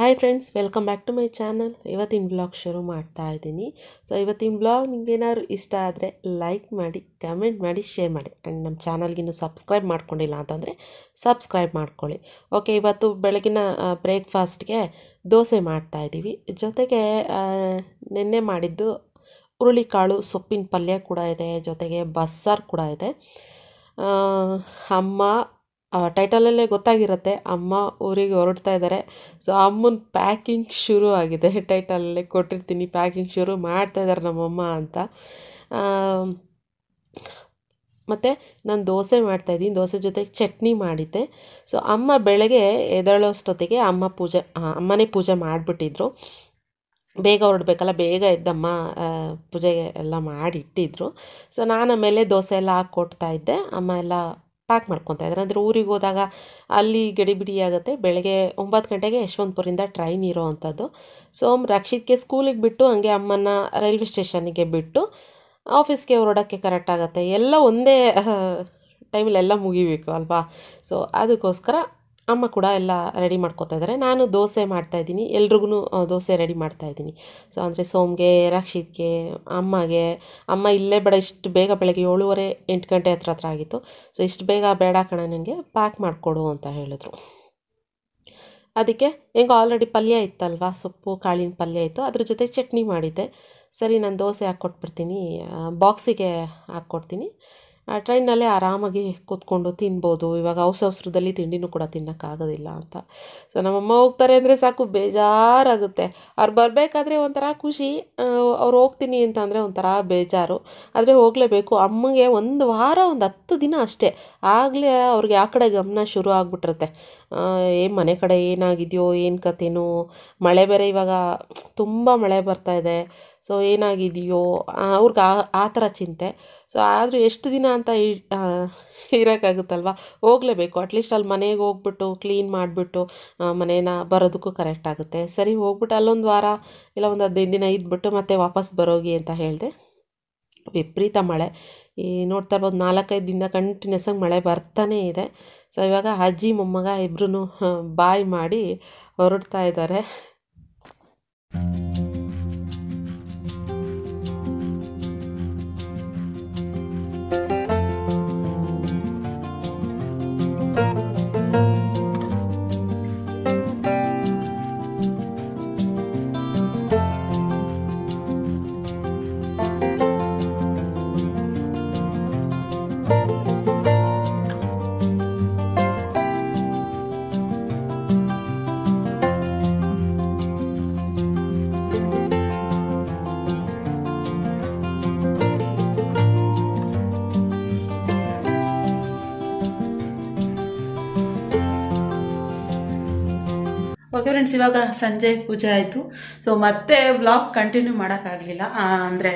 Hi friends welcome back to my channel ಇವತ್ತಿನ blog ಶುರು ಮಾಡ್ತಾ ಇದ್ದೀನಿ ಸೊ ಇವತ್ತಿನ ಬ್ಲಾಗ್ ನಿಮ್ಗೇನಾದ್ರು ಇಷ್ಟ ಆದರೆ ಲೈಕ್ ಮಾಡಿ ಕಮೆಂಟ್ ಮಾಡಿ ಶೇರ್ ಮಾಡಿ ಆ್ಯಂಡ್ ನಮ್ಮ ಚಾನಲ್ಗಿನ್ನೂ ಸಬ್ಸ್ಕ್ರೈಬ್ ಮಾಡ್ಕೊಂಡಿಲ್ಲ ಅಂತಂದರೆ ಸಬ್ಸ್ಕ್ರೈಬ್ ಮಾಡ್ಕೊಳ್ಳಿ ಓಕೆ ಇವತ್ತು ಬೆಳಗಿನ ಬ್ರೇಕ್ಫಾಸ್ಟ್ಗೆ ದೋಸೆ ಮಾಡ್ತಾ ಇದ್ದೀವಿ ಜೊತೆಗೆ ಆ, ನೆನ್ನೆ ಮಾಡಿದ್ದು ಹುರುಳಿಕಾಳು ಸೊಪ್ಪಿನ ಪಲ್ಯ ಕೂಡ ಇದೆ ಜೊತೆಗೆ ಬಸ್ಸಾರು ಕೂಡ ಇದೆ ಆ, ಅಮ್ಮ ಟೈಟಲಲ್ಲೇ ಗೊತ್ತಾಗಿರುತ್ತೆ ಅಮ್ಮ ಊರಿಗೆ ಹೊರಡ್ತಾ ಇದ್ದಾರೆ ಸೊ ಅಮ್ಮನ ಪ್ಯಾಕಿಂಗ್ ಶುರು ಆಗಿದೆ ಟೈಟಲಲ್ಲೇ ಕೊಟ್ಟಿರ್ತೀನಿ ಪ್ಯಾಕಿಂಗ್ ಶುರು ಮಾಡ್ತಾ ಇದ್ದಾರೆ ನಮ್ಮಮ್ಮ ಅಂತ ಮತ್ತು ನಾನು ದೋಸೆ ಮಾಡ್ತಾಯಿದ್ದೀನಿ ದೋಸೆ ಜೊತೆಗೆ ಚಟ್ನಿ ಮಾಡಿದ್ದೆ ಸೊ ಅಮ್ಮ ಬೆಳಗ್ಗೆ ಎದ್ದೇಳೋಷ್ಟೊತ್ತಿಗೆ ಅಮ್ಮ ಪೂಜೆ ಆ, ಅಮ್ಮನೇ ಪೂಜೆ ಮಾಡಿಬಿಟ್ಟಿದ್ರು ಬೇಗ ಹೊರಡ್ಬೇಕಲ್ಲ ಬೇಗ ಎದ್ದಮ್ಮ ಆ, ಪೂಜೆಗೆ ಎಲ್ಲ ಮಾಡಿ ಇಟ್ಟಿದ್ರು ಸೊ ನಾನು ಆಮೇಲೆ ದೋಸೆ ಎಲ್ಲ ಹಾಕ್ಕೊಡ್ತಾ ಇದ್ದೆ ಅಮ್ಮ ಎಲ್ಲ ಪ್ಯಾಕ್ ಮಾಡ್ಕೊತಾ ಇದ್ದಾರೆ ಅಂದರೆ ಊರಿಗೆ ಹೋದಾಗ ಅಲ್ಲಿ ಗಡಿಬಿಡಿ ಆಗುತ್ತೆ ಬೆಳಗ್ಗೆ ಒಂಬತ್ತು ಗಂಟೆಗೆ ಯಶವಂತಪುರಿಂದ ಟ್ರೈನ್ ಇರೋ ಅಂಥದ್ದು ಸೊ ರಕ್ಷಿತ್ಗೆ ಸ್ಕೂಲಿಗೆ ಬಿಟ್ಟು ಹಂಗೆ ಅಮ್ಮನ ರೈಲ್ವೆ ಸ್ಟೇಷನ್ನಿಗೆ ಬಿಟ್ಟು ಆಫೀಸ್ಗೆ ಹೊರಡೋಕ್ಕೆ ಕರೆಕ್ಟ್ ಆಗುತ್ತೆ ಎಲ್ಲ ಒಂದೇ ಟೈಮಲ್ಲಿ ಎಲ್ಲ ಮುಗಿಬೇಕು ಅಲ್ವಾ ಸೊ ಅದಕ್ಕೋಸ್ಕರ ಅಮ್ಮ ಕೂಡ ಎಲ್ಲ ರೆಡಿ ಮಾಡ್ಕೊತಾ ಇದ್ದಾರೆ ನಾನು ದೋಸೆ ಮಾಡ್ತಾಯಿದ್ದೀನಿ ಎಲ್ರಿಗೂ ದೋಸೆ ರೆಡಿ ಮಾಡ್ತಾಯಿದ್ದೀನಿ ಸೊ ಅಂದರೆ ಸೋಮ್ಗೆ ರಕ್ಷಿತ್ಗೆ ಅಮ್ಮಗೆ ಅಮ್ಮ ಇಲ್ಲೇ ಬೇಡ ಇಷ್ಟು ಬೇಗ ಬೆಳಗ್ಗೆ ಏಳುವರೆ ಎಂಟು ಗಂಟೆ ಹತ್ರ ಹತ್ರ ಆಗಿತ್ತು ಸೊ ಇಷ್ಟು ಬೇಗ ಬೇಡ ಕಣ ನನಗೆ ಪ್ಯಾಕ್ ಮಾಡಿಕೊಡು ಅಂತ ಹೇಳಿದ್ರು ಅದಕ್ಕೆ ಹೆಂಗೆ ಆಲ್ರೆಡಿ ಪಲ್ಯ ಇತ್ತಲ್ವಾ ಸೊಪ್ಪು ಕಾಳಿನ ಪಲ್ಯ ಇತ್ತು ಅದ್ರ ಜೊತೆ ಚಟ್ನಿ ಮಾಡಿದ್ದೆ ಸರಿ ನಾನು ದೋಸೆ ಹಾಕ್ಕೊಟ್ಬಿಡ್ತೀನಿ ಬಾಕ್ಸಿಗೆ ಹಾಕ್ಕೊಡ್ತೀನಿ ಟ್ರೈನಲ್ಲೇ ಆರಾಮಾಗಿ ಕೂತ್ಕೊಂಡು ತಿನ್ಬೋದು ಇವಾಗ ಅವಸ ಅವಸರದಲ್ಲಿ ತಿಂಡಿನೂ ಕೂಡ ತಿನ್ನೋಕ್ಕಾಗೋದಿಲ್ಲ ಅಂತ ಸೊ ನಮ್ಮಮ್ಮ ಹೋಗ್ತಾರೆ ಅಂದರೆ ಸಾಕು ಬೇಜಾರಾಗುತ್ತೆ ಅವ್ರು ಬರಬೇಕಾದ್ರೆ ಒಂಥರ ಖುಷಿ ಅವ್ರು ಹೋಗ್ತೀನಿ ಅಂತ ಅಂದರೆ ಒಂಥರ ಬೇಜಾರು ಆದರೆ ಹೋಗಲೇಬೇಕು ಅಮ್ಮಗೆ ಒಂದು ವಾರ ಒಂದು ಹತ್ತು ದಿನ ಅಷ್ಟೇ ಆಗಲೇ ಅವ್ರಿಗೆ ಆ ಕಡೆ ಗಮನ ಶುರು ಆಗಿಬಿಟ್ಟಿರುತ್ತೆ ಏನು ಮನೆ ಕಡೆ ಏನಾಗಿದೆಯೋ ಏನು ಕಥೆನೋ ಮಳೆ ಬೇರೆ ಇವಾಗ ತುಂಬ ಮಳೆ ಬರ್ತಾ ಇದೆ ಸೊ ಏನಾಗಿದೆಯೋ ಅವ್ರಿಗೆ ಆ ಆ ಥರ ಚಿಂತೆ ಸೊ ಆದರೂ ಎಷ್ಟು ದಿನ ಅಂತ ಇ- ಆ, ಇರೋಕ್ಕಾಗುತ್ತಲ್ವ ಹೋಗಲೇಬೇಕು ಅಟ್ಲೀಸ್ಟ್ ಅಲ್ಲಿ ಮನೆಗೆ ಹೋಗ್ಬಿಟ್ಟು ಕ್ಲೀನ್ ಮಾಡಿಬಿಟ್ಟು ಮನೇನ ಬರೋದಕ್ಕೂ ಕರೆಕ್ಟ್ ಆಗುತ್ತೆ ಸರಿ ಹೋಗ್ಬಿಟ್ಟು ಅಲ್ಲೊಂದು ವಾರ ಇಲ್ಲ ಒಂದು ಹದಿನೈದು ದಿನ ಇದ್ಬಿಟ್ಟು ಮತ್ತೆ ವಾಪಸ್ ಬರೋಗಿ ಅಂತ ಹೇಳಿದೆ ವಿಪರೀತ ಮಳೆ ಈ ನೋಡ್ತಾ ಇರ್ಬೋದು ನಾಲ್ಕೈದು ದಿನ ಕಂಟಿನ್ಯೂಸ್ ಆಗಿ ಮಳೆ ಬರ್ತಾನೇ ಇದೆ ಸೊ ಇವಾಗ ಅಜ್ಜಿ ಮೊಮ್ಮಗ ಇಬ್ಬರೂ ಬಾಯ್ ಮಾಡಿ ಹೊರಡ್ತಾ ಇದ್ದಾರೆ ಓಕೆ ಫ್ರೆಂಡ್ಸ್ ಇವಾಗ ಸಂಜೆ ಪೂಜೆ ಆಯಿತು ಸೊ ಮತ್ತೆ ಬ್ಲಾಗ್ ಕಂಟಿನ್ಯೂ ಮಾಡೋಕ್ಕಾಗಲಿಲ್ಲ ಅಂದರೆ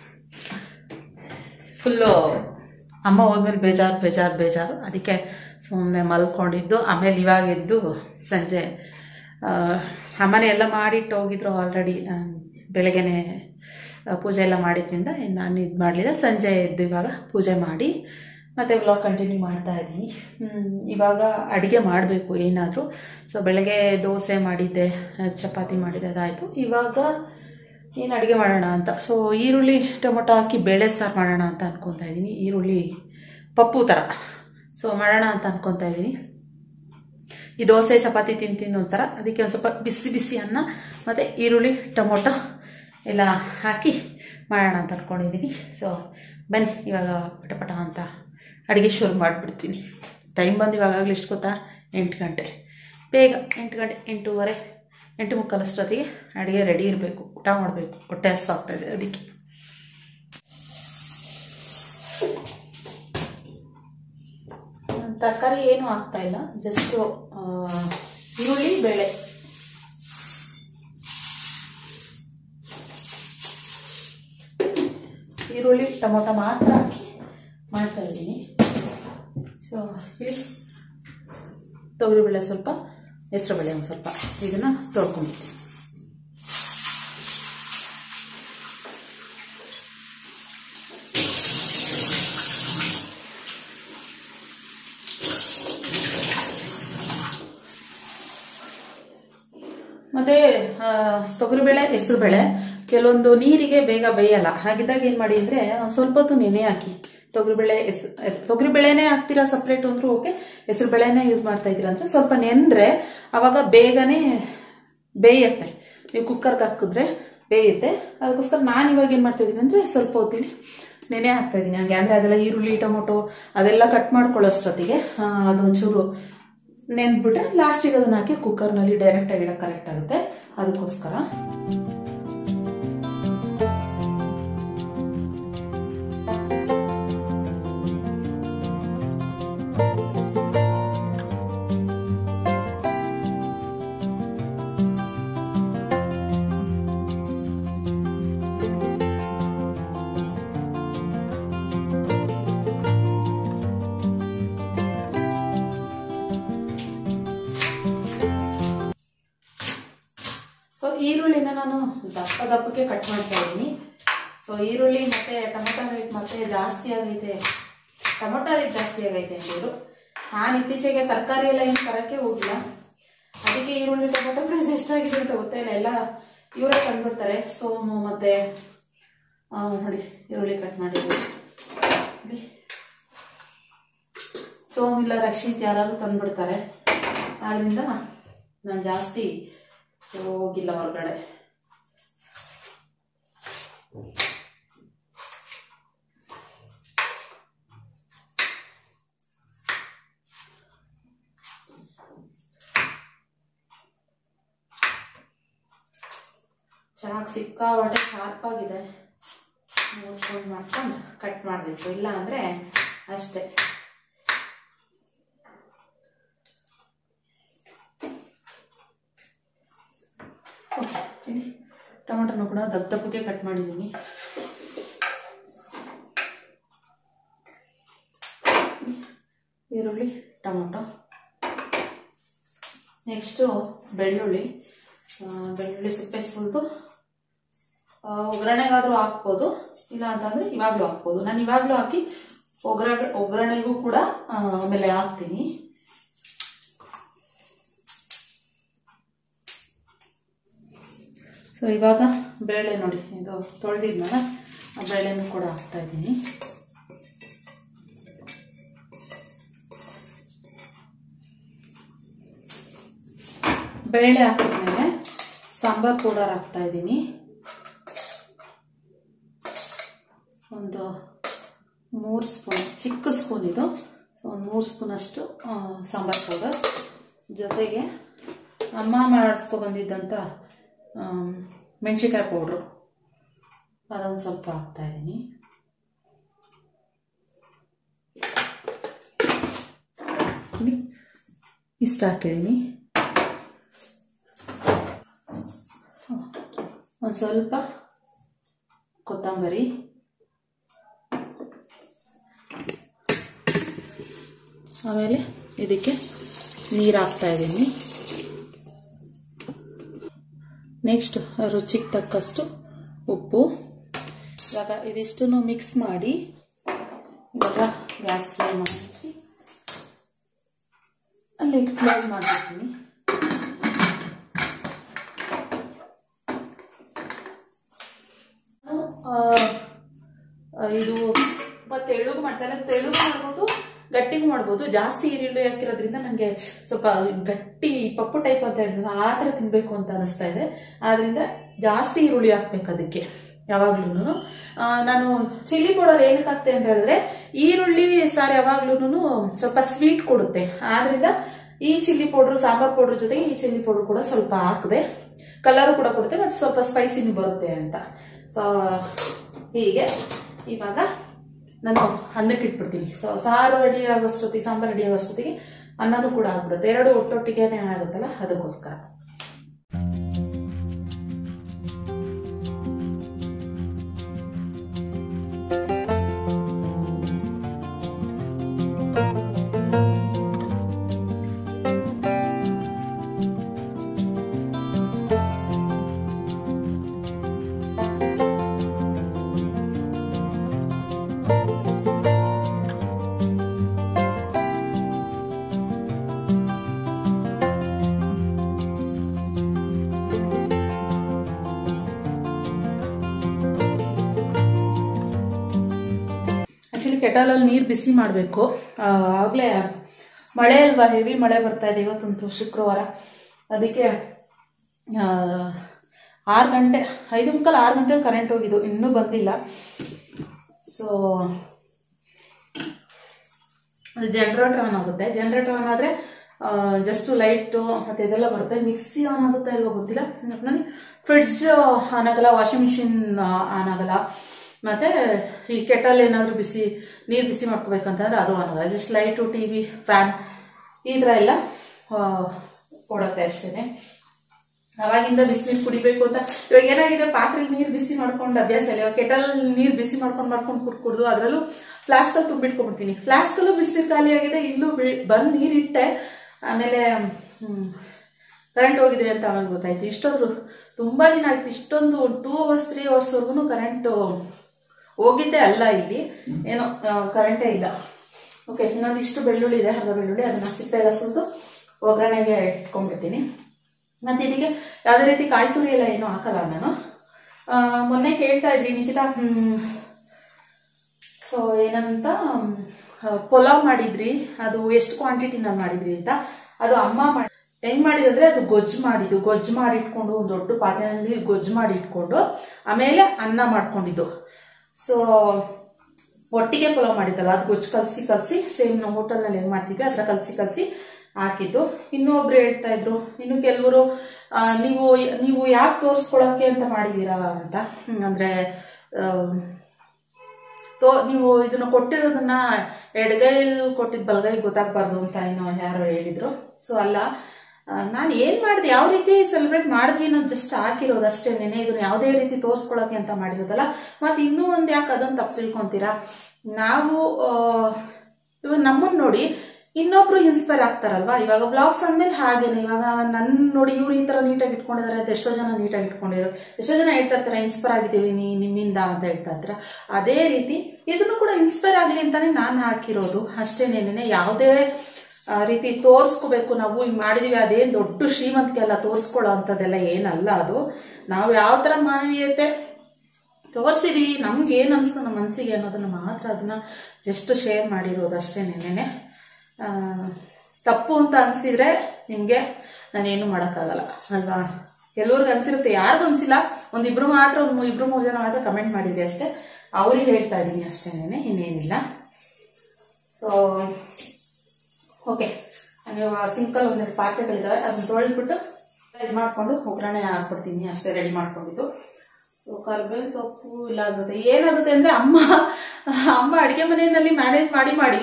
ಫುಲ್ಲು ಅಮ್ಮ ಹೋದ್ಮೇಲೆ ಬೇಜಾರು ಬೇಜಾರು ಬೇಜಾರು ಅದಕ್ಕೆ ಸುಮ್ಮನೆ ಮಲ್ಕೊಂಡಿದ್ದು ಆಮೇಲೆ ಇವಾಗ ಎದ್ದು ಸಂಜೆ ಆ, ಅಮ್ಮನೇ ಎಲ್ಲ ಮಾಡಿಟ್ಟು ಹೋಗಿದ್ರು ಆಲ್ರೆಡಿ ಬೆಳಗ್ಗೆನೆ ಆ, ಪೂಜೆ ಎಲ್ಲ ಮಾಡಿದ್ರಿಂದ ನಾನು ಇದು ಮಾಡಲಿಲ್ಲ ಸಂಜೆ ಎದ್ದು ಇವಾಗ ಪೂಜೆ ಮಾಡಿ ಮತ್ತು ವ್ಲಾಗ್ ಕಂಟಿನ್ಯೂ ಮಾಡ್ತಾ ಇದ್ದೀನಿ ಹ್ಮ್, ಇವಾಗ ಅಡುಗೆ ಮಾಡಬೇಕು ಏನಾದರೂ ಸೊ ಬೆಳಗ್ಗೆ ದೋಸೆ ಮಾಡಿದ್ದೆ ಆ, ಚಪಾತಿ ಮಾಡಿದ್ದೆ ಅದಾಯಿತು ಇವಾಗ ಏನು ಅಡುಗೆ ಮಾಡೋಣ ಅಂತ ಸೊ ಈರುಳ್ಳಿ ಟೊಮೊಟೊ ಹಾಕಿ ಬೇಳೆ ಸಾರು ಮಾಡೋಣ ಅಂತ ಅನ್ಕೊತಾ ಇದ್ದೀನಿ ಈರುಳ್ಳಿ ಪಪ್ಪು ಥರ ಸೊ ಮಾಡೋಣ ಅಂತ ಅನ್ಕೊತಾ ಇದ್ದೀನಿ ಈ ದೋಸೆ ಚಪಾತಿ ತಿಂದು ತಿಂದು ಒಂಥರ ಅದಕ್ಕೆ ಒಂದು ಸ್ವಲ್ಪ ಬಿಸಿ ಬಿಸಿ ಅನ್ನ ಮತ್ತು ಈರುಳ್ಳಿ ಟೊಮೊಟೊ ಎಲ್ಲ ಹಾಕಿ ಮಾಡೋಣ ಅಂತ ಅಂದ್ಕೊಂಡಿದ್ದೀನಿ ಸೊ ಬನ್ನಿ ಇವಾಗ ಪಟಪಟ ಅಂತ ಅಡುಗೆ ಶುರು ಮಾಡಿಬಿಡ್ತೀನಿ ಟೈಮ್ ಬಂದು ಇವಾಗಲೇ ಎಷ್ಟು ಗೊತ್ತಾ ಎಂಟು ಗಂಟೆ ಬೇಗ ಎಂಟು ಗಂಟೆ ಎಂಟೂವರೆ ಎಂಟು ಮುಕ್ಕಾಲಷ್ಟೊತ್ತಿಗೆ ಅಡುಗೆ ರೆಡಿ ಇರಬೇಕು ಊಟ ಮಾಡಬೇಕು ಹೊಟ್ಟೆ ಹಸ್ವಾಗ್ತಾಯಿದೆ ಅದಕ್ಕೆ ನಾನ್ ತರಕಾರಿ ಏನು ಆಗ್ತಾ ಇಲ್ಲ ಜಸ್ಟ್ ಈರುಳ್ಳಿ ಬೇಳೆ ಈರುಳ್ಳಿ ಟೊಮೊಟೊ ಮಾತ್ರ ಹಾಕಿ ಮಾಡ್ತಾ ಇದ್ದೀನಿ ಸೊ ಇಲ್ಲಿ ತೊಗರಿಬೇಳೆ ಸ್ವಲ್ಪ ಹೆಸರುಬೇಳೆ ಒಂದು ಸ್ವಲ್ಪ ಇದನ್ನು ತೊಳ್ಕೊಂಡಿದ್ದೀನಿ ಮತ್ತೆ ಆ, ತೊಗರಿಬೇಳೆ ಹೆಸರುಬೇಳೆ ಕೆಲವೊಂದು ನೀರಿಗೆ ಬೇಗ ಬೇಯಲ್ಲ ಹಾಗಿದ್ದಾಗ ಏನ್ ಮಾಡಿ ಅಂದ್ರೆ ಒಂದ್ ಸ್ವಲ್ಪ ಹೊತ್ತು ನೆನೆ ಹಾಕಿ ತೊಗರಿಬೇಳೆ ಹೆಸರು ತೊಗರಿಬೇಳೆನೇ ಹಾಕ್ತೀರಾ ಸಪ್ರೇಟ್ ಅಂದ್ರೂ ಓಕೆ ಹೆಸರು ಬೇಳೆನೇ ಯೂಸ್ ಮಾಡ್ತಾ ಇದ್ದೀರಾ ಅಂದ್ರೆ ಸ್ವಲ್ಪ ನೆಂದ್ರೆ ಅವಾಗ ಬೇಗನೆ ಬೇಯತ್ತೆ ನೀವು ಕುಕ್ಕರ್ಗೆ ಹಾಕಿದ್ರೆ ಬೇಯುತ್ತೆ ಅದಕ್ಕೋಸ್ಕರ ನಾನು ಇವಾಗ ಏನು ಮಾಡ್ತಾ ಇದ್ದೀನಿ ಅಂದರೆ ಸ್ವಲ್ಪ ಹೊತ್ತಿಗೆ ನೆನೆ ಹಾಕ್ತಾ ಇದ್ದೀನಿ ಹಂಗೆ ಅಂದರೆ ಅದೆಲ್ಲ ಈರುಳ್ಳಿ ಟೊಮೊಟೊ ಅದೆಲ್ಲ ಕಟ್ ಮಾಡ್ಕೊಳ್ಳೋಷ್ಟೊತ್ತಿಗೆ ಆ, ಅದೊಂಚೂರು ನೆಂದ್ಬಿಟ್ರೆ ಲಾಸ್ಟಿಗೆ ಅದನ್ನ ಹಾಕಿ ಕುಕ್ಕರ್ನಲ್ಲಿ ಡೈರೆಕ್ಟಾಗಿ ಇಡೋಕೆ ಕರೆಕ್ಟ್ ಆಗುತ್ತೆ ಅದಕ್ಕೋಸ್ಕರ ಸೊ ಈರುಳ್ಳಿನ ನಾನು ದಪ್ಪ ದಪ್ಪಕ್ಕೆ ಕಟ್ ಮಾಡ್ತಾ ಇದ್ದೀನಿ ಸೊ ಈರುಳ್ಳಿ ಮತ್ತೆ ಟೊಮೊಟೊ ರೇಟ್ ಮತ್ತೆ ಜಾಸ್ತಿ ಆಗೈತೆ ಟೊಮೊಟೊ ರೇಟ್ ಜಾಸ್ತಿ ಆಗೈತೆ ಅಂದರು ನಾನು ಇತ್ತೀಚೆಗೆ ತರಕಾರಿ ಎಲ್ಲ ಏನು ತರಕ್ಕೆ ಹೋಗಿಲ್ಲ ಅದಕ್ಕೆ ಈರುಳ್ಳಿ ಟೊಮೊಟೊ ಪ್ರೈಸ್ ಎಷ್ಟಾಗಿದೆ ಅಂತ ಗೊತ್ತೇ ಇಲ್ಲ ಎಲ್ಲ ಇವರೇ ತಂದ್ಬಿಡ್ತಾರೆ ಸೋಮು ಮತ್ತೆ ಆ, ನೋಡಿ ಈರುಳ್ಳಿ ಕಟ್ ಮಾಡಿದ್ದೀವಿ ಇಲ್ಲಿ. ಸೋಮ್ ಇಲ್ಲ ರಕ್ಷಿತ್ ಯಾರಾದ್ರೂ ತಂದ್ಬಿಡ್ತಾರೆ ಆದ್ರಿಂದ ನಾನು ಜಾಸ್ತಿ ಹೋಗಿಲ್ಲ ಹೊರಗಡೆ ಚೆನ್ನಾಗಿ ಸಿಕ್ಕಾಪಟ್ಟೆ ಶಾರ್ಪ್ ಆಗಿದೆ ನೋಡ್ಕೊಂಡು ಮಾಡ್ಕೊಂಡು ಕಟ್ ಮಾಡಬೇಕು ಇಲ್ಲ ಅಂದರೆ ಅಷ್ಟೇ ಓಕೆ ಇಲ್ಲಿ ಟೊಮೊಟೊನ ಕೂಡ ದಪ್ಪ ದಪ್ಪಕ್ಕೆ ಕಟ್ ಮಾಡಿದ್ದೀನಿ ಈರುಳ್ಳಿ ಟೊಮೊಟೊ ನೆಕ್ಸ್ಟು ಬೆಳ್ಳುಳ್ಳಿ ಆ, ಬೆಳ್ಳುಳ್ಳಿ ಸಿಪ್ಪೆ ಸುಲಿದು ಒಗ್ಗರಣೆಗಾದರೂ ಹಾಕ್ಬೋದು ಇಲ್ಲ ಅಂತಂದರೆ ಇವಾಗಲೂ ಹಾಕ್ಬೋದು ನಾನು ಇವಾಗಲೂ ಹಾಕಿ ಒಗ್ರ ಒಗ್ಗರಣೆಗೂ ಕೂಡ ಆ, ಆಮೇಲೆ ಹಾಕ್ತೀನಿ ಸೊ ಇವಾಗ ಬೇಳೆ ನೋಡಿ ಇದು ತೊಳೆದಿದ್ನಲ್ಲ ಆ ಬೇಳೆನೂ ಕೂಡ ಹಾಕ್ತಾ ಇದ್ದೀನಿ ಬೇಳೆ ಹಾಕಿದ್ಮೇಲೆ ಸಾಂಬಾರ್ ಪೌಡರ್ ಹಾಕ್ತಾ ಇದ್ದೀನಿ ಒಂದು ಮೂರು ಸ್ಪೂನ್ ಚಿಕ್ಕ ಸ್ಪೂನ್ ಇದು ಸೊ ಒಂದು ಮೂರು ಸ್ಪೂನಷ್ಟು ಆ, ಸಾಂಬಾರ್ ಪೌಡರ್ ಜೊತೆಗೆ ಅಮ್ಮ ಮಾಡಿಸ್ಕೊ ಬಂದಿದ್ದಂಥ ಮೆಣಸಿನ್ಕಾಯಿ ಪೌಡ್ರು ಅದೊಂದು ಸ್ವಲ್ಪ ಹಾಕ್ತಾ ಇದ್ದೀನಿ ಇಲ್ಲಿ ಇಷ್ಟು ಹಾಕಿದ್ದೀನಿ ಒಂದು ಸ್ವಲ್ಪ ಕೊತ್ತಂಬರಿ ಆಮೇಲೆ ಇದಕ್ಕೆ ನೀರು ಹಾಕ್ತಾ ಇದ್ದೀನಿ ನೆಕ್ಸ್ಟ್ ರುಚಿಗೆ ತಕ್ಕಷ್ಟು ಉಪ್ಪು ಇವಾಗ ಇದಿಷ್ಟನ್ನು ಮಿಕ್ಸ್ ಮಾಡಿ ಇವಾಗ ಗ್ಯಾಸ್ ಫ್ಲೇಮ್ ಮಾಡಿಸಿ ಅಲ್ಲಿ ಕ್ಲೋಸ್ ಮಾಡಿರ್ತೀನಿ ನಾನು, ಆ, ಆ, ಇದು ತುಂಬ ತೆಳುಗು ಮಾಡ್ತಾ ಇಲ್ಲ ತೆಳುಗು ಮಾಡ್ಬೋದು ಗಟ್ಟಿಗೂ ಮಾಡ್ಬೋದು ಜಾಸ್ತಿ ಈರುಳ್ಳಿ ಹಾಕಿರೋದ್ರಿಂದ ನನಗೆ ಸ್ವಲ್ಪ ಗಟ್ಟಿ ಪಪ್ಪು ಟೈಪ್ ಅಂತ ಹೇಳಿದ್ರೆ ಆ ಥರ ತಿನ್ನಬೇಕು ಅಂತ ಅನಿಸ್ತಾ ಇದೆ ಆದ್ರಿಂದ ಜಾಸ್ತಿ ಈರುಳ್ಳಿ ಹಾಕ್ಬೇಕು ಅದಕ್ಕೆ ಯಾವಾಗ್ಲೂ ನಾನು ಚಿಲ್ಲಿ ಪೌಡರ್ ಏನಕ್ಕೆ ಹಾಕ್ತೆ ಅಂತ ಹೇಳಿದ್ರೆ ಈರುಳ್ಳಿ ಸಾರು ಯಾವಾಗ್ಲೂ ಸ್ವಲ್ಪ ಸ್ವೀಟ್ ಕೊಡುತ್ತೆ ಆದ್ರಿಂದ ಈ ಚಿಲ್ಲಿ ಪೌಡ್ರು ಸಾಂಬಾರ್ ಪೌಡ್ರ್ ಜೊತೆಗೆ ಈ ಚಿಲ್ಲಿ ಪೌಡ್ರ್ ಕೂಡ ಸ್ವಲ್ಪ ಹಾಕಿದೆ ಕಲರ್ ಕೂಡ ಕೊಡುತ್ತೆ ಮತ್ತು ಸ್ವಲ್ಪ ಸ್ಪೈಸಿನೂ ಬರುತ್ತೆ ಅಂತ ಸೊ ಹೀಗೆ ಇವಾಗ ನಾನು ಅನ್ನಕ್ಕೆ ಇಟ್ಬಿಡ್ತೀನಿ ಸೊ ಸಾರು ರೆಡಿ ಆಗೋಷ್ಟೊತ್ತಿಗೆ ಸಾಂಬಾರು ರೆಡಿ ಆಗೋಷ್ಟೊತ್ತಿಗೆ ಅನ್ನನೂ ಕೂಡ ಆಗ್ಬಿಡುತ್ತೆ ಎರಡು ಒಟ್ಟೊಟ್ಟಿಗೆನೇ ಆಗುತ್ತಲ್ಲ ಅದಕ್ಕೋಸ್ಕರ ಆ್ಯಕ್ಚುಲಿ ಕೆಟಲಲ್ಲಿ ನೀರು ಬಿಸಿ ಮಾಡಬೇಕು ಆಗಲೇ ಮಳೆ ಅಲ್ವಾ ಹೆವಿ ಮಳೆ ಬರ್ತಾ ಇದೆ ಇವತ್ತಂತೂ ಶುಕ್ರವಾರ ಅದಕ್ಕೆ ಆ, ಆರು ಗಂಟೆ ಐದು ಮುಕ್ಕಾಲು ಆರು ಗಂಟೆಲಿ ಕರೆಂಟ್ ಹೋಗಿದ್ದು ಇನ್ನೂ ಬಂದಿಲ್ಲ ಸೊ ಅದು ಜನರೇಟರ್ ಆನ್ ಆಗುತ್ತೆ ಜನರೇಟರ್ ಆನ್ ಆದರೆ ಜಸ್ಟ್ ಲೈಟು ಮತ್ತು ಇದೆಲ್ಲ ಬರುತ್ತೆ ಮಿಕ್ಸಿ ಆನ್ ಆಗುತ್ತೆ ಇಲ್ವೋ ಗೊತ್ತಿಲ್ಲ ಒಟ್ನಲ್ಲಿ ಫ್ರಿಡ್ಜ್ ಆನ್ ಆಗಲ್ಲ ವಾಷಿಂಗ್ ಮಿಷಿನ್ ಆನ್ ಆಗಲ್ಲ ಮತ್ತು ಈ ಕೆಟಲ್ ಏನಾದರೂ ಬಿಸಿ ನೀರು ಬಿಸಿ ಮಾಡ್ಕೋಬೇಕಂತಂದ್ರೆ ಅದು ಆನ್ ಆಗಲ್ಲ just light T V fan ಈ ಥರ ಎಲ್ಲ ಆ, ಕೊಡುತ್ತೆ ಅಷ್ಟೇ ಅವಾಗಿಂದ ಬಿಸಿನೀರು ಕುಡಿಬೇಕು ಅಂತ ಇವಾಗ ಏನಾಗಿದೆ ಪಾತ್ರೆಲಿ ನೀರು ಬಿಸಿ ಮಾಡ್ಕೊಂಡು ಅಭ್ಯಾಸ ಇಲ್ಲ ಇವಾಗ ಕೆಟಲ್ ನೀರು ಬಿಸಿ ಮಾಡ್ಕೊಂಡು ಮಾಡ್ಕೊಂಡು ಕುಡ್ ಕುಡ್ದು ಅದರಲ್ಲೂ ಫ್ಲಾಸ್ಕಲ್ಲಿ ತುಂಬಿಟ್ಕೊಂಡ್ಬಿಡ್ತೀನಿ ಫ್ಲಾಸ್ಕಲ್ಲೂ ಬಿಸಿನೀರು ಖಾಲಿ ಆಗಿದೆ ಇಲ್ಲೂ ಬಿ- ಬಂದು ನೀರಿಟ್ಟೆ ಆಮೇಲೆ ಕರೆಂಟ್ ಹೋಗಿದೆ ಅಂತ ಆಮೇಲೆ ಗೊತ್ತಾಯ್ತು ಇಷ್ಟೊಂದು ತುಂಬ ದಿನ ಆಯ್ತು ಇಷ್ಟೊಂದು ಟೂ ಅವರ್ಸ್ ತ್ರೀ ಅವರ್ಸ್ವರೆಗೂ ಕರೆಂಟು ಹೋಗಿದ್ದೇ ಅಲ್ಲ ಇಲ್ಲಿ ಏನೋ ಕರೆಂಟೇ ಇಲ್ಲ ಓಕೆ ಇನ್ನೊಂದಿಷ್ಟು ಬೆಳ್ಳುಳ್ಳಿ ಇದೆ ಅರ್ಧ ಬೆಳ್ಳುಳ್ಳಿ ಅದನ್ನ ಸಿಪ್ಪೆ ಎಲ್ಲ ಸುಟ್ಟು ಒಗ್ಗರಣೆಗೆ ಇಟ್ಕೊಂಡ್ಬಿಡ್ತೀನಿ ಮತ್ತೆ ಇದಕ್ಕೆ ಯಾವುದೇ ರೀತಿ ಕಾಯಿ ತುರಿ ಎಲ್ಲ ಏನೂ ಹಾಕಲ್ಲ ನಾನು ಆ, ಮೊನ್ನೆ ಕೇಳ್ತಾ ಇದ್ವಿ ನಿಖಿತಾ ಸೊ ಏನಂತ ಮ್, ಆ, ಪಲಾವ್ ಮಾಡಿದ್ರಿ ಅದು ಎಷ್ಟು ಕ್ವಾಂಟಿಟಿನಲ್ಲಿ ಮಾಡಿದ್ರಿ ಅಂತ ಅದು ಅಮ್ಮ ಮಾಡಿ ಹೆಂಗ್ ಮಾಡಿದಂದ್ರೆ ಅದು ಗೊಜ್ಜು ಮಾಡಿದ್ದು ಗೊಜ್ಜು ಮಾಡಿ ಇಟ್ಕೊಂಡು ಒಂದು ದೊಡ್ಡ ಪಾತ್ರೆಯಲ್ಲಿ ಗೊಜ್ಜು ಮಾಡಿ ಇಟ್ಕೊಂಡು ಆಮೇಲೆ ಅನ್ನ ಮಾಡ್ಕೊಂಡಿದ್ದು ಸೊ ಒಟ್ಟಿಗೆ ಪಲಾವ್ ಮಾಡಿದ್ದಲ್ಲ ಅದು ಗೊಜ್ಜು ಕಲಸಿ ಕಲಸಿ ಸೇಮ್ ನಾವು ಹೋಟೆಲ್ನಲ್ಲಿ ಏನು ಮಾಡ್ತಿದ್ವಿ ಅದರ ಕಲಸಿ ಕಲಸಿ ಹಾಕಿದ್ದು ಇನ್ನೊಬ್ರು ಹೇಳ್ತಾ ಇದ್ರು ಇನ್ನು ಕೆಲವರು ನೀವು ನೀವು ಯಾಕೆ ತೋರಿಸ್ಕೊಳಕ್ಕೆ ಅಂತ ಮಾಡಿದೀರಾ ಅಂತ ಹ್ಮ್, ಅಂದ್ರೆ ಆ, ತೋ ನೀವು ಇದನ್ನ ಕೊಟ್ಟಿರೋದನ್ನ ಎಡಗೈಲಿ ಕೊಟ್ಟಿದ್ ಬಲಗೈ ಗೊತ್ತಾಗ್ಬಾರ್ದು ಅಂತ ಏನೋ ಯಾರೋ ಹೇಳಿದ್ರು ಸೊ ಅಲ್ಲ ನಾನು ಏನ್ ಮಾಡಿದೆ ಯಾವ ರೀತಿ ಸೆಲೆಬ್ರೇಟ್ ಮಾಡಿದ್ವಿ ಅನ್ನೋದು ಜಸ್ಟ್ ಹಾಕಿರೋದು ಅಷ್ಟೇ ನೆನೆ ಇದನ್ನ ಯಾವುದೇ ರೀತಿ ತೋರ್ಸ್ಕೊಳಕ್ಕೆ ಅಂತ ಮಾಡಿರೋದಲ್ಲ ಮತ್ತೆ ಇನ್ನೂ ಒಂದ್ ಯಾಕೆ ಅದನ್ನ ತಪ್ಪು ತಿಳ್ಕೊಂತೀರಾ ನಾವು ಆ, ಇವಾಗ ನಮ್ಮನ್ನ ನೋಡಿ ಇನ್ನೊಬ್ರು ಇನ್ಸ್ಪೈರ್ ಆಗ್ತಾರಲ್ವಾ ಇವಾಗ ಬ್ಲಾಗ್ಸ್ ಅಂದ್ಮೇಲೆ ಹಾಗೇನೆ ಇವಾಗ ನನ್ನ ನೋಡಿ ಇವ್ರು ಈ ತರ ನೀಟಾಗಿ ಇಟ್ಕೊಂಡಿದ್ದಾರೆ ಅಂತ ಎಷ್ಟೋ ಜನ ನೀಟಾಗಿ ಇಟ್ಕೊಂಡಿರೋ ಎಷ್ಟೋ ಜನ ಹೇಳ್ತಾ ಇರ್ತಾರೆ ಇನ್ಸ್ಪೈರ್ ಆಗಿದ್ದೀವಿ ನೀ ನಿಮ್ಮಿಂದ ಅಂತ ಹೇಳ್ತಾ ಇರ್ತಾರೆ ಅದೇ ರೀತಿ ಇದನ್ನು ಕೂಡ ಇನ್ಸ್ಪೈರ್ ಆಗಲಿ ಅಂತಾನೆ ನಾನು ಹಾಕಿರೋದು ಅಷ್ಟೇನೇನೆ ಯಾವುದೇ ಆ, ರೀತಿ ತೋರಿಸ್ಕೋಬೇಕು ನಾವು ಹಿಂಗ್ ಮಾಡಿದೀವಿ ಅದೇನ್ ದೊಡ್ಡ ಶ್ರೀಮಂತಿಕೆ ಎಲ್ಲ ತೋರಿಸ್ಕೊಳ್ಳೋ ಅಂಥದ್ದೆಲ್ಲ ಏನಲ್ಲ ಅದು ನಾವು ಯಾವ ತರ ಮಾನವೀಯತೆ ತೋರಿಸಿದೀವಿ ನಮ್ಗೆ ಏನು ಅನಿಸ್ತು ನಮ್ಮ ಮನಸ್ಸಿಗೆ ಅನ್ನೋದನ್ನ ಮಾತ್ರ ಅದನ್ನ ಜಸ್ಟ್ ಶೇರ್ ಮಾಡಿರೋದು ಅಷ್ಟೇ ನೆನೆ ತಪ್ಪು ಅಂತ ಅನಿಸಿದ್ರೆ ನಿಮಗೆ ನಾನೇನು ಮಾಡೋಕ್ಕಾಗಲ್ಲ ಅಲ್ವಾ ಕೆಲವ್ರಿಗೆ ಅನ್ಸಿರುತ್ತೆ ಯಾರಿಗೂ ಅನ್ಸಿಲ್ಲ ಒಂದಿಬ್ರು ಮಾತ್ರ ಒಂದು ಇಬ್ರು ಮೂರು ಜನ ಮಾತ್ರ ಕಮೆಂಟ್ ಮಾಡಿದ್ರಿ ಅಷ್ಟೇ ಅವ್ರಿಗೆ ಹೇಳ್ತಾ ಇದ್ದೀನಿ ಅಷ್ಟೇನೆ ಇನ್ನೇನಿಲ್ಲ ಸೊ ಓಕೆ ನೀವು ಸಿಂಕಲ್ ಒಂದೆರಡು ಪಾತ್ರೆಗಳಿದ್ದಾವೆ ಅದನ್ನ ತೊಳೆದ್ಬಿಟ್ಟು ಇದು ಮಾಡಿಕೊಂಡು ಒಗ್ಗರಣೆ ಹಾಕ್ಬಿಡ್ತೀನಿ ಅಷ್ಟೇ ರೆಡಿ ಮಾಡ್ಕೊಂಡಿದ್ದು ಸೊ ಕರ್ಬೇವಿನ ಸೊಪ್ಪು ಇಲ್ಲ ಅನ್ಸುತ್ತೆ ಏನಾಗುತ್ತೆ ಅಂದ್ರೆ ಅಮ್ಮ ಅಮ್ಮ ಅಡುಗೆ ಮನೆಯಲ್ಲಿ ಮ್ಯಾನೇಜ್ ಮಾಡಿ ಮಾಡಿ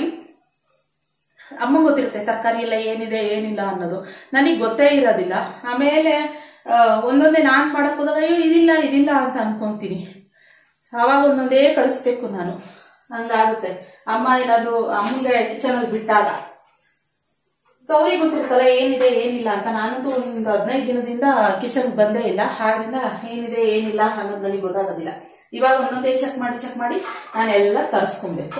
ಅಮ್ಮಂಗೆ ಗೊತ್ತಿರುತ್ತೆ ತರಕಾರಿ ಎಲ್ಲ ಏನಿದೆ ಏನಿಲ್ಲ ಅನ್ನೋದು ನನಗೆ ಗೊತ್ತೇ ಇರೋದಿಲ್ಲ ಆಮೇಲೆ ಆ, ಒಂದೊಂದೇ ನಾನು ಮಾಡಕ್ ಹೋದಾಗ ಅಯ್ಯೋ ಇದಿಲ್ಲ ಇದಿಲ್ಲ ಅಂತ ಅನ್ಕೊಂತೀನಿ ಆವಾಗ ಒಂದೊಂದೇ ಕಳಿಸ್ಬೇಕು ನಾನು ಹಂಗಾಗುತ್ತೆ ಅಮ್ಮ ಏನಾದ್ರು ಅಮ್ಮಂಗೆ ಕಿಚನಲ್ಲಿ ಬಿಟ್ಟಾಗ ಸೊ ಅವ್ರಿಗೆ ಗೊತ್ತಿರುತ್ತಲ್ಲ ಏನಿದೆ ಏನಿಲ್ಲ ಅಂತ ನಾನಂತೂ ಒಂದು ಹದಿನೈದು ದಿನದಿಂದ ಕಿಚನ್ ಬಂದೇ ಇಲ್ಲ ಹಾಗಾಗಿ ಏನಿದೆ ಏನಿಲ್ಲ ಅನ್ನೋದು ನನಗೆ ಗೊತ್ತಾಗೋದಿಲ್ಲ ಇವಾಗ ಒಂದೊಂದೇ ಚೆಕ್ ಮಾಡಿ ಚೆಕ್ ಮಾಡಿ ನಾನೆಲ್ಲ ತರಿಸ್ಕೊಬೇಕು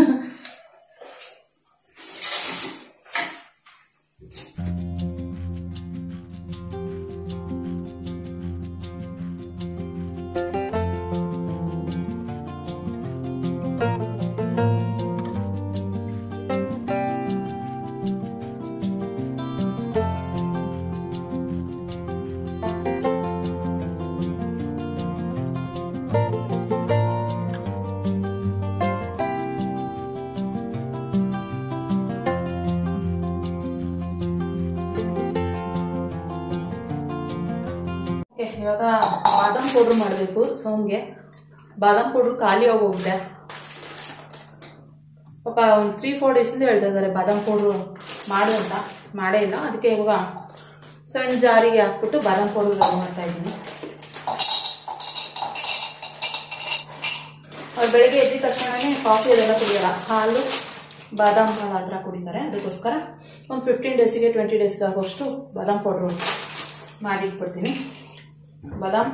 ಓಕೆ ಇವಾಗ ಬಾದಾಮ್ ಪೌಡ್ರ್ ಮಾಡಬೇಕು ಸೋಮ್ಗೆ ಬಾದಾಮ್ ಪೌಡ್ರ್ ಖಾಲಿ ಹೋಗಿದೆ ಪಾಪ ಒಂದು ತ್ರೀ ಫೋರ್ ಡೇಸಿಂದ ಹೇಳ್ತಾ ಇದ್ದಾರೆ ಬಾದಾಮ್ ಪೌಡ್ರು ಮಾಡು ಅಂತ ಮಾಡೇ ಇಲ್ಲ ಅದಕ್ಕೆ ಇವಾಗ ಸಣ್ಣ ಜಾರಿಗೆ ಹಾಕ್ಬಿಟ್ಟು ಬಾದಾಮ್ ಪೌಡ್ರ್ ರೆಡಿ ಮಾಡ್ತಾ ಇದ್ದೀನಿ ಅವ್ರು ಬೆಳಿಗ್ಗೆ ಎದ್ದ ತಕ್ಷಣನೇ ಕಾಫಿ ಅದೆಲ್ಲ ಕುಡಿಯಲ್ಲ ಹಾಲು ಬಾದಾಮ್ ಹಾಲು ಆ ಥರ ಕುಡಿತಾರೆ ಅದಕ್ಕೋಸ್ಕರ ಒಂದು ಫಿಫ್ಟೀನ್ ಡೇಸಿಗೆ ಟ್ವೆಂಟಿ ಡೇಸ್ಗೆ ಆಗೋಷ್ಟು ಬಾದಾಮ್ ಪೌಡ್ರು ಮಾಡಿಟ್ಬಿಡ್ತೀನಿ ಬಾದಾಮ್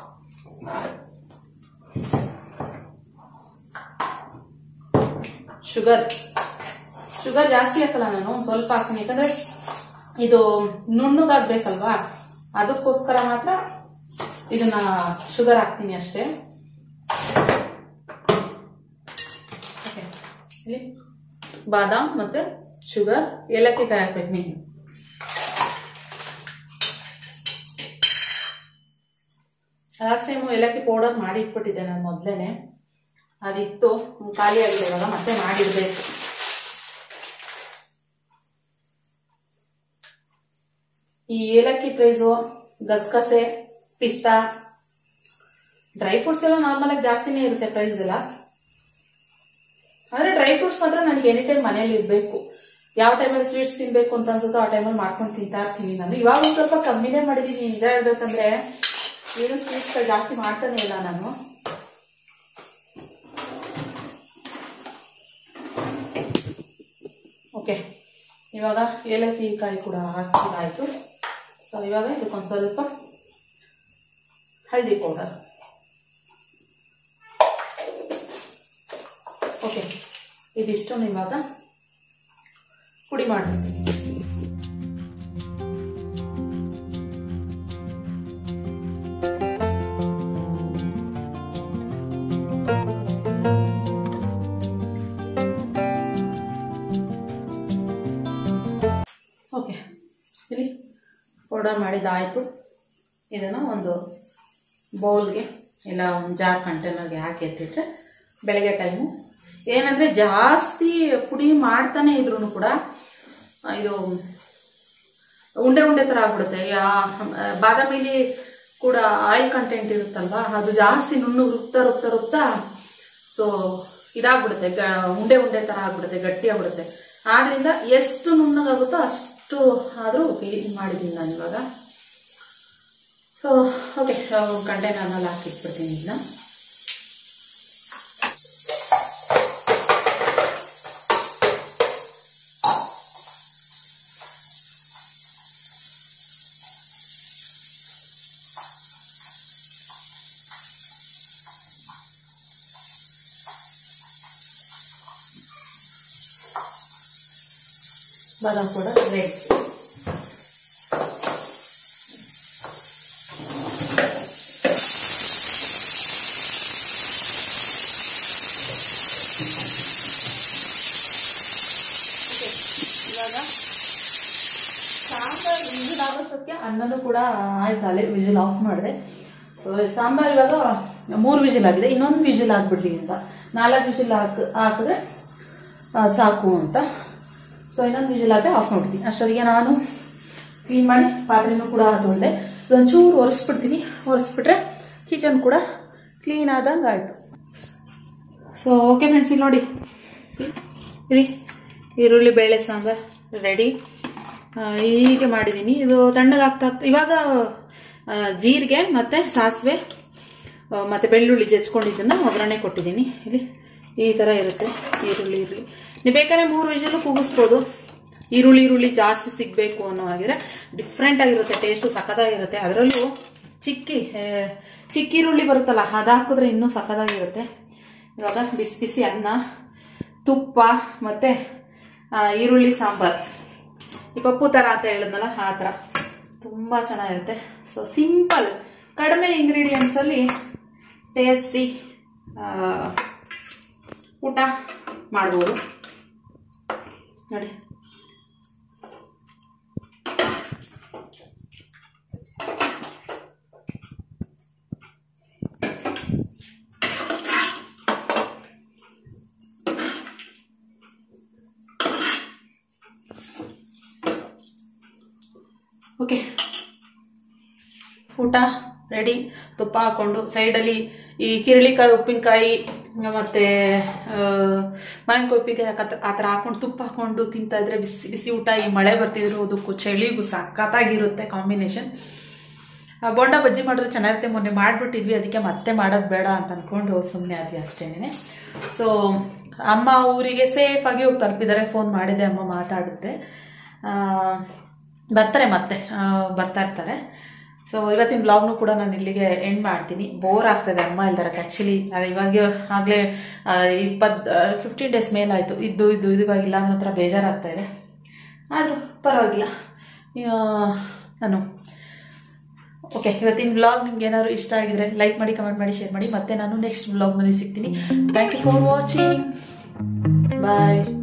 ಶುಗರ್ ಶುಗರ್ ಜಾಸ್ತಿ ಹಾಕಲ್ಲ ನಾನು ಒಂದು ಸ್ವಲ್ಪ ಹಾಕ್ತೀನಿ ಯಾಕಂದ್ರೆ ಇದು ನುಣ್ಣಗಾಗ್ಬೇಕಲ್ವಾ ಅದಕ್ಕೋಸ್ಕರ ಮಾತ್ರ ಇದನ್ನ ಶುಗರ್ ಹಾಕ್ತೀನಿ ಅಷ್ಟೇ ಓಕೆ ಇಲ್ಲಿ ಬಾದಾಮ್ ಮತ್ತು ಶುಗರ್ ಏಲಕ್ಕಿ ಕಾಯಿ ಹಾಕ್ಬೇಕು ನೀನು ಲಾಸ್ಟ್ ಟೈಮು ಏಲಕ್ಕಿ ಪೌಡರ್ ಮಾಡಿ ಇಟ್ಬಿಟ್ಟಿದ್ದೆ ನಾನು ಮೊದಲೇ ಅದಿತ್ತು ಖಾಲಿ ಆಗಿದೆ ಇವಾಗ ಮತ್ತೆ ಮಾಡಿಡಬೇಕು ಈ ಏಲಕ್ಕಿ ಪ್ರೈಸು ಗಸಗಸೆ ಪಿಸ್ತಾ ಡ್ರೈ ಫ್ರೂಟ್ಸ್ ಎಲ್ಲ ನಾರ್ಮಲ್ ಆಗಿ ಜಾಸ್ತಿನೇ ಇರುತ್ತೆ ಪ್ರೈಸ್ ಎಲ್ಲ ಆದ್ರೆ ಡ್ರೈ ಫ್ರೂಟ್ಸ್ ಮಾತ್ರ ನನಗೆ ಎನಿ ಟೈಮ್ ಮನೇಲಿ ಇರಬೇಕು ಯಾವ ಟೈಮಲ್ಲಿ ಸ್ವೀಟ್ಸ್ ತಿನ್ಬೇಕು ಅಂತ ಅನ್ಸುತ್ತೋ ಆ ಟೈಮಲ್ಲಿ ಮಾಡ್ಕೊಂಡು ತಿಂತಾ ಇರ್ತೀನಿ ನಾನು ಇವಾಗ ಒಂದ್ ಸ್ವಲ್ಪ ಕಮ್ಮಿನೇ ಮಾಡಿದೀನಿ ನಿಜ ಹೇಳ್ಬೇಕಂದ್ರೆ ಏನು ಸ್ವೀಟ್ಸ್ ಜಾಸ್ತಿ ಮಾಡ್ತಾನೆ ಇಲ್ಲ ನಾನು ಓಕೆ ಇವಾಗ ಏಲಕ್ಕಿ ಕಾಯಿ ಕೂಡ ಹಾಕಿದಾಯ್ತು ಸೊ ಇವಾಗ ಇದಕ್ಕೊಂದು ಸ್ವಲ್ಪ ಹಳದಿ ಪೌಡರ್ ಓಕೆ ಇದಿಷ್ಟು ಇವಾಗ ಪುಡಿ ಮಾಡಿರ್ತೀನಿ ಓಕೆ ಇಲ್ಲಿ ಪೌಡರ್ ಮಾಡಿದ್ದಾಯಿತು ಇದನ್ನು ಒಂದು ಬೌಲ್ಗೆ ಇಲ್ಲ ಒಂದು ಜಾರ್ ಕಂಟೈನರ್ಗೆ ಹಾಕಿ ಎತ್ತಿಟ್ರೆ ಬೆಳಗ್ಗೆ ಟೈಮು ಏನಂದರೆ ಜಾಸ್ತಿ ಪುಡಿ ಮಾಡ್ತಾನೆ ಇದ್ರೂ ಕೂಡ ಆ, ಇದು ಉಂಡೆ ಉಂಡೆ ಥರ ಆಗ್ಬಿಡುತ್ತೆ ಯಾ- ಬಾದಾಮಿಲಿ ಕೂಡ ಆಯಿಲ್ ಕಂಟೆಂಟ್ ಇರುತ್ತಲ್ವಾ ಅದು ಜಾಸ್ತಿ ನುಣ್ಣು ರುಬ್ತಾ ರುಬ್ತಾ ರುಬ್ತಾ ಸೊ ಇದಾಗ್ಬಿಡುತ್ತೆ ಗ- ಉಂಡೆ ಉಂಡೆ ಥರ ಆಗ್ಬಿಡುತ್ತೆ ಗಟ್ಟಿ ಆಗ್ಬಿಡುತ್ತೆ ಆದ್ರಿಂದ ಎಷ್ಟು ನುಣ್ಣಗಾಗುತ್ತೋ ಅಷ್ಟು ಆದರೂ ಇದು ಮಾಡಿದ್ದೀನಿ ನಾನು ಇವಾಗ ಸೊ ಓಕೆ ಕಂಟೈನರ್ನಲ್ಲಿ ಹಾಕಿಟ್ಬಿಡ್ತೀನಿ ಇದನ್ನ ಬಾದಾಮ್ ಕೂಡ ರೆಡಿ ಇವಾಗ ಸಾಂಬಾರ್ ವಿಜಿಲ್ ಆಗೋಷ್ಟಕ್ಕೆ ಅನ್ನನೂ ಕೂಡ ಆಯ್ತು ಅಲ್ಲೇ ವಿಜಿಲ್ ಆಫ್ ಮಾಡಿದೆ ಸಾಂಬಾರ್ ಇವಾಗ ಮೂರು ವಿಜಿಲ್ ಆಗಿದೆ ಇನ್ನೊಂದು ವಿಜಿಲ್ ಹಾಕ್ಬಿಡ್ಲಿ ಅಂತ ನಾಲ್ಕು ವಿಜಿಲ್ ಹಾಕ್ ಹಾಕಿದ್ರೆ ಆ, ಸಾಕು ಅಂತ ಸೊ ಇನ್ನೊಂದು ವಿಜಿಲ್ ಆದರೆ ಆಫ್ ಮಾಡ್ಬಿಡ್ತೀನಿ ಅಷ್ಟೊತ್ತಿಗೆ ನಾನು ಕ್ಲೀನ್ ಮಾಡಿ ಪಾತ್ರೆನೂ ಕೂಡ ತೊಳೆದೆ ಒಂಚೂರು ಒರೆಸ್ಬಿಡ್ತೀನಿ ಒರೆಸ್ಬಿಟ್ರೆ ಕಿಚನ್ ಕೂಡ ಕ್ಲೀನ್ ಆದಂಗೆ ಆಯಿತು ಸೊ ಓಕೆ ಫ್ರೆಂಡ್ಸ್ ಇಲ್ಲಿ ನೋಡಿ ಇಲ್ಲಿ ಈರುಳ್ಳಿ ಬೇಳೆ ಸಾಂಬಾರ್ ರೆಡಿ ಹೀಗೆ ಮಾಡಿದ್ದೀನಿ ಇದು ತಣ್ಣಗಾಗ್ತಾ ಇವಾಗ ಆ, ಜೀರಿಗೆ ಮತ್ತು ಸಾಸಿವೆ ಆ, ಮತ್ತು ಬೆಳ್ಳುಳ್ಳಿ ಜಜ್ಕೊಂಡಿದ್ದನ್ನು ಒಗ್ಗರಣೆ ಕೊಟ್ಟಿದ್ದೀನಿ ಇಲ್ಲಿ ಈ ಥರ ಇರುತ್ತೆ ಈರುಳ್ಳಿ ಈರುಳ್ಳಿ ನೀವು ಬೇಕಾದ್ರೆ ಮೂರು ವಿಷಲು ಕೂಗಿಸ್ಬೋದು ಈರುಳ್ಳಿ ಈರುಳ್ಳಿ ಜಾಸ್ತಿ ಸಿಗಬೇಕು ಅನ್ನೋ ಹಾಗಿದ್ರೆ ಡಿಫ್ರೆಂಟ್ ಆಗಿರುತ್ತೆ ಟೇಸ್ಟು ಸಖತ್ತಾಗಿರುತ್ತೆ ಅದರಲ್ಲೂ ಚಿಕ್ಕಿ ಆ, ಚಿಕ್ಕ ಈರುಳ್ಳಿ ಬರುತ್ತಲ್ಲ ಅದು ಹಾಕಿದ್ರೆ ಇನ್ನೂ ಸಖತ್ತಾಗಿರುತ್ತೆ ಇವಾಗ ಬಿಸಿ ಬಿಸಿ ಅನ್ನ ತುಪ್ಪ ಮತ್ತು ಈರುಳ್ಳಿ ಸಾಂಬಾರ್ ಈ ಪಪ್ಪು ಥರ ಅಂತ ಹೇಳಿದ್ನಲ್ಲ ಆ ಥರ ತುಂಬ ಚೆನ್ನಾಗಿರುತ್ತೆ ಸೊ ಸಿಂಪಲ್ ಕಡಿಮೆ ಇಂಗ್ರೀಡಿಯೆಂಟ್ಸಲ್ಲಿ ಟೇಸ್ಟಿ ಊಟ ಮಾಡ್ಬೋದು ನೋಡಿ ಓಕೆ ಊಟ ರೆಡಿ ತುಪ್ಪ ಹಾಕ್ಕೊಂಡು ಸೈಡಲ್ಲಿ ಈ ಕಿರಳಿಕಾಯಿ ಉಪ್ಪಿನಕಾಯಿ ಮತ್ತು ಮಾವಿನಕಾಯಿ ಉಪ್ಪಿನಕಾಯಿ ಹಾಕ- ಆ ಥರ ಹಾಕೊಂಡು ತುಪ್ಪ ಹಾಕೊಂಡು ತಿಂತಾ ಇದ್ರೆ ಬಿಸಿ ಬಿಸಿ ಊಟ ಈ ಮಳೆ ಬರ್ತಿರೋದಕ್ಕೂ ಚಳಿಗೂ ಸಖತ್ತಾಗಿರುತ್ತೆ ಕಾಂಬಿನೇಷನ್ ಬೋಂಡ ಬಜ್ಜಿ ಮಾಡಿದ್ರೆ ಚೆನ್ನಾಗಿರುತ್ತೆ ಮೊನ್ನೆ ಮಾಡಿಬಿಟ್ಟಿದ್ವಿ ಅದಕ್ಕೆ ಮತ್ತೆ ಮಾಡೋದು ಬೇಡ ಅಂತ ಅಂದ್ಕೊಂಡು ಸುಮ್ಮನೆ ಆದ್ವಿ ಅಷ್ಟೇನೆ ಸೊ ಅಮ್ಮ ಊರಿಗೆ ಸೇಫಾಗಿ ಹೋಗಿ ತಲುಪಿದ್ದಾರೆ ಫೋನ್ ಮಾಡಿದೆ ಅಮ್ಮ ಮಾತಾಡುತ್ತೆ ಆ, ಬರ್ತಾರೆ ಮತ್ತೆ ಆ, ಬರ್ತಾ ಇರ್ತಾರೆ ಸೊ ಇವತ್ತಿನ ಬ್ಲಾಗ್ನು ಕೂಡ ನಾನು ಇಲ್ಲಿಗೆ ಎಂಡ್ ಮಾಡ್ತೀನಿ ಬೋರ್ ಆಗ್ತದೆ ಅಮ್ಮ ಇಲ್ದಾರೆ ಆ್ಯಕ್ಚುಲಿ ಅದು ಇವಾಗ ಆಗಲೇ ಇಪ್ಪತ್ತು ಫಿಫ್ಟೀನ್ ಡೇಸ್ ಮೇಲಾಯಿತು ಇದ್ದು ಇದ್ದು ಇದು ಇವಾಗಿಲ್ಲ ಅನ್ನೋ ಹತ್ರ ಬೇಜಾರಾಗ್ತಾ ಇದೆ ಆದರೂ ಪರವಾಗಿಲ್ಲ ಆ, ನಾನು ಓಕೆ ಇವತ್ತಿನ ಬ್ಲಾಗ್ ನಿಮ್ಗೆ ಏನಾದ್ರು ಇಷ್ಟ ಆಗಿದ್ರೆ ಲೈಕ್ ಮಾಡಿ ಕಮೆಂಟ್ ಮಾಡಿ ಶೇರ್ ಮಾಡಿ ಮತ್ತೆ ನಾನು ನೆಕ್ಸ್ಟ್ ಬ್ಲಾಗ್ನಲ್ಲಿ ಸಿಗ್ತೀನಿ thank you for watching bye